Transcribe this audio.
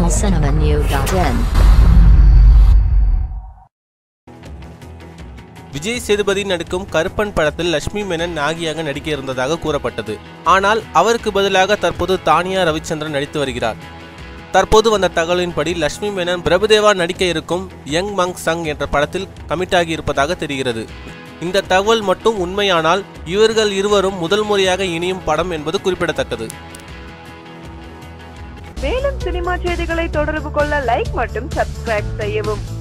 tamilcinemanew.in Vijay Sethupathi நடிக்கும் கருப்பன் படத்தில் லட்சுமி மேனன் நாகியாக நடிக்க இருந்ததாக கூறப்பட்டது ஆனால் அவருக்கு பதிலாக தற்போது தானியா ரவிச்சந்திரன் நடித்து வருகிறார் தற்போது வந்த தகவலின்படி லட்சுமி மேனன் பிரபுதேவா நடிக்க இருக்கும் யங் மங் சங் என்ற படத்தில் கமிட் ஆகி இருப்பதாக தெரிகிறது இந்த தகவல் மட்டும் உண்மையானால் இவர்கள் இருவரும் முதல் முறையாக இணையும் படம் என்பது குறிப்பிடத்தக்கது மேலும் சினிமா செய்திகளை தொடர்பு கொள்ள லைக் மற்றும் சப்ஸ்கிரைப் செய்யவும்